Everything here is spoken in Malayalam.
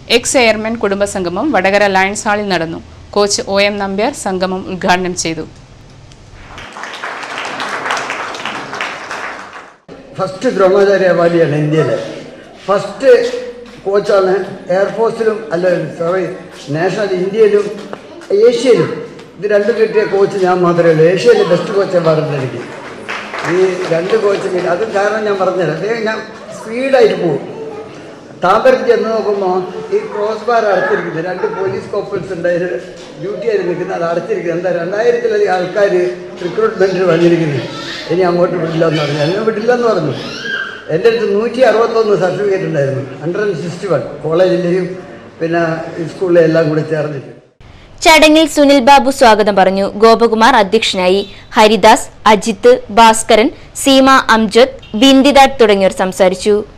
എക്സ് എയർമാൻ കുടുംബസംഗമം വടകര ലയൺസ് ഹാളിൽ നടന്നു കോച്ച് ഒ എം നമ്പ്യാർ സംഗമം ഉദ്ഘാടനം ചെയ്തു ഫസ്റ്റ് ദ്രോണാചാര്യ അവാർഡിയാണ് ഇന്ത്യയിലെ ഫസ്റ്റ് കോച്ചാണ് എയർഫോഴ്സിലും അല്ല സോറി നാഷണൽ ഇന്ത്യയിലും ഏഷ്യയിലും ഇത് രണ്ടും കിട്ടിയ കോച്ച് ഞാൻ മാത്രമേ ഉള്ളൂ ഏഷ്യയിലെ ബെസ്റ്റ് കോച്ച് അവാർഡുണ്ട് എനിക്ക് ഈ രണ്ട് കോച്ച് കിട്ടി അതും കാരണം ഞാൻ പറഞ്ഞുതരാം അദ്ദേഹം ഞാൻ സ്പീഡായിട്ട് പോകും താമ്പരത്ത് ചെന്ന് നോക്കുമ്പോൾ ഈ ക്രോസ് ബാർ അടച്ചിരിക്കുന്നത് രണ്ട് പോലീസ് കോപ്പൽസ് ഉണ്ട് അതിന് ഡ്യൂട്ടി ആയിട്ട് നിൽക്കുന്നത് അത് അടച്ചിരിക്കുന്നത് എന്താ രണ്ടായിരത്തിലധികം ആൾക്കാർ റിക്രൂട്ട്മെൻറ്റിന് വന്നിരിക്കുന്നത് ഇനി അങ്ങോട്ട് വിടില്ലെന്ന് പറഞ്ഞു എന്നെ വിടില്ലെന്ന് പറഞ്ഞു എൻ്റെ അടുത്ത് നൂറ്റി അറുപത്തൊന്ന് സർട്ടിഫിക്കറ്റ് ഉണ്ടായിരുന്നു ഹൺഡ്രഡ് ആൻഡ് സിക്സ്റ്റി വൺ കോളേജിലെയും പിന്നെ സ്കൂളിലെയും എല്ലാം കൂടി ചേർന്നിട്ട് ചടങ്ങിൽ സുനിൽ ബാബു സ്വാഗതം പറഞ്ഞു ഗോപകുമാർ അധ്യക്ഷനായി ഹരിദാസ് അജിത്ത് ഭാസ്കരൻ സീമ അംജദ് ബിന്ദിദാട്ട് തുടങ്ങിയവർ സംസാരിച്ചു